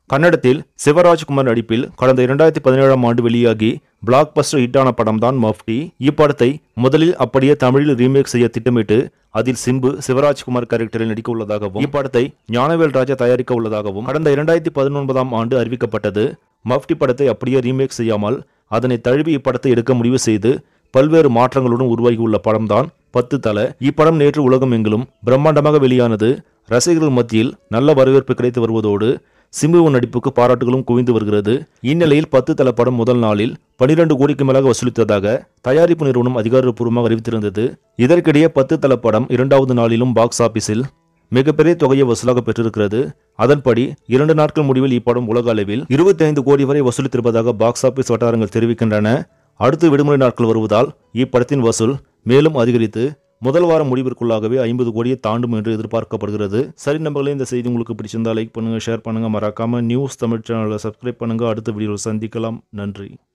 கன்னடத்தில் சிவராஜ்குமார் நடிப்பில் கடந்த இரண்டாயிரத்தி பதினேழாம் ஆண்டு வெளியாகி பிளாக் பஸ்டர் ஹிட்டான படம் தான் மஃப்டி இப்படத்தை முதலில் அப்படியே தமிழில் ரீமேக் செய்ய திட்டமிட்டு அதில் சிம்பு சிவராஜ்குமார் கேரக்டரில் நடிக்க உள்ளதாகவும் இப்படத்தை ஞானவேல் ராஜா தயாரிக்க உள்ளதாகவும் கடந்த இரண்டாயிரத்தி பதினொன்பதாம் ஆண்டு அறிவிக்கப்பட்டது மஃப்டி படத்தை அப்படியே ரீமேக் செய்யாமல் அதனை தழுவி இப்படத்தை எடுக்க முடிவு செய்து பல்வேறு மாற்றங்களுடன் உருவாகியுள்ள படம்தான் பத்து தல இப்படம் நேற்று உலகம் எங்கிலும் பிரம்மாண்டமாக வெளியானது ரசிகர்கள் மத்தியில் நல்ல வரவேற்பு கிடைத்து வருவதோடு சிம்புவின் நடிப்புக்கு பாராட்டுகளும் குவிந்து வருகிறது இந்நிலையில் பத்து தல படம் முதல் நாளில் பனிரெண்டு கோடிக்கு மேலாக வசூலித்ததாக தயாரிப்பு நிறுவனம் அதிகாரப்பூர்வமாக அறிவித்திருந்தது இதற்கிடையே பத்து தல படம் இரண்டாவது நாளிலும் பாக்ஸ் ஆபீஸில் மிகப்பெரிய தொகையை வசூலாக பெற்றிருக்கிறது அதன்படி இரண்டு நாட்கள் முடிவில் இப்படம் உலக அளவில் இருபத்தி ஐந்து கோடி வரை வசூலித்திருப்பதாக பாக்ஸ் ஆபீஸ் வட்டாரங்கள் தெரிவிக்கின்றன அடுத்து விடுமுறை நாட்கள் வருவதால் இப்படத்தின் வசூல் மேலும் அதிகரித்து முதல் வாரம் முடிவிற்குள்ளாகவே ஐம்பது கோடியை தாண்டும் என்று எதிர்பார்க்கப்படுகிறது சரி நம்பர்களே இந்த செய்தி உங்களுக்கு பிடிச்சிருந்தா லைக் பண்ணுங்க ஷேர் பண்ணுங்க மறக்காம நியூஸ் தமிழ் சேனலை சப்ஸ்கிரைப் பண்ணுங்க அடுத்த வீடியோவில் சந்திக்கலாம் நன்றி